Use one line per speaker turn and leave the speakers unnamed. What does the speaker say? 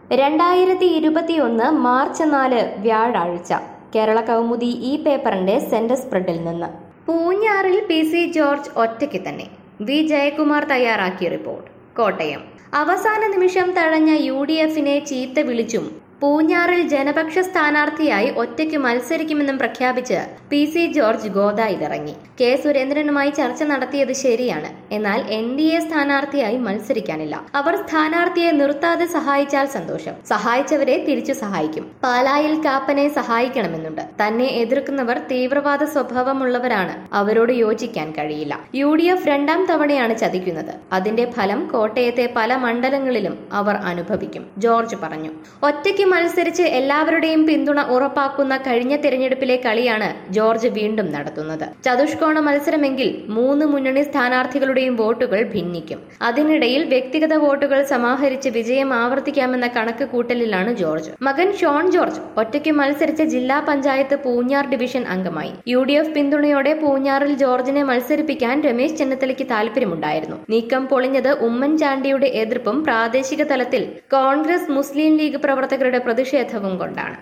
രണ്ടായിരത്തി ഇരുപത്തിയൊന്ന് മാർച്ച് നാല് വ്യാഴാഴ്ച കേരള കൗമുദി ഈ പേപ്പറിന്റെ സെന്റർ സ്പ്രെഡിൽ നിന്ന് പൂഞ്ഞാറിൽ പി സി ജോർജ് ഒറ്റയ്ക്ക് തന്നെ വി ജയകുമാർ തയ്യാറാക്കിയ റിപ്പോർട്ട് കോട്ടയം അവസാന നിമിഷം തഴഞ്ഞ യു ഡി എഫിനെ ചീത്ത വിളിച്ചും പൂഞ്ഞാറിൽ ജനപക്ഷ സ്ഥാനാർത്ഥിയായി ഒറ്റയ്ക്ക് മത്സരിക്കുമെന്നും പ്രഖ്യാപിച്ച് പി സി ജോർജ് ഗോദായിലിറങ്ങി കെ സുരേന്ദ്രനുമായി ചർച്ച നടത്തിയത് ശരിയാണ് എന്നാൽ എൻ ഡി എ സ്ഥാനാർത്ഥിയായി മത്സരിക്കാനില്ല അവർ സ്ഥാനാർത്ഥിയെ നിർത്താതെ സഹായിച്ചാൽ സന്തോഷം സഹായിച്ചവരെ തിരിച്ചു സഹായിക്കും പാലായിൽ കാപ്പനെ സഹായിക്കണമെന്നുണ്ട് തന്നെ എതിർക്കുന്നവർ തീവ്രവാദ സ്വഭാവമുള്ളവരാണ് അവരോട് യോജിക്കാൻ കഴിയില്ല യു ഡി എഫ് രണ്ടാം തവണയാണ് ചതിക്കുന്നത് അതിന്റെ ഫലം കോട്ടയത്തെ പല മണ്ഡലങ്ങളിലും അവർ അനുഭവിക്കും ജോർജ് പറഞ്ഞു ഒറ്റയ്ക്ക് മത്സരിച്ച് എല്ലാവരുടെയും പിന്തുണ ഉറപ്പാക്കുന്ന കഴിഞ്ഞ തെരഞ്ഞെടുപ്പിലെ കളിയാണ് ജോർജ് വീണ്ടും നടത്തുന്നത് ചതുഷ്കോണ മത്സരമെങ്കിൽ മൂന്ന് മുന്നണി സ്ഥാനാർത്ഥികളുടെയും വോട്ടുകൾ ഭിന്നിക്കും അതിനിടയിൽ വ്യക്തിഗത വോട്ടുകൾ സമാഹരിച്ച് വിജയം ആവർത്തിക്കാമെന്ന കണക്ക് കൂട്ടലിലാണ് ജോർജ് മകൻ ഷോൺ ജോർജ് ഒറ്റയ്ക്ക് മത്സരിച്ച ജില്ലാ പഞ്ചായത്ത് പൂഞ്ഞാർ ഡിവിഷൻ അംഗമായി യു ഡി എഫ് പിന്തുണയോടെ പൂഞ്ഞാറിൽ ജോർജിനെ മത്സരിപ്പിക്കാൻ രമേശ് ചെന്നിത്തലയ്ക്ക് താല്പര്യമുണ്ടായിരുന്നു നീക്കം പൊളിഞ്ഞത് ഉമ്മൻചാണ്ടിയുടെ എതിർപ്പും പ്രാദേശിക തലത്തിൽ കോൺഗ്രസ് മുസ്ലിം ലീഗ് പ്രവർത്തകരുടെ പ്രതിഷേധവും കൊണ്ടാണ്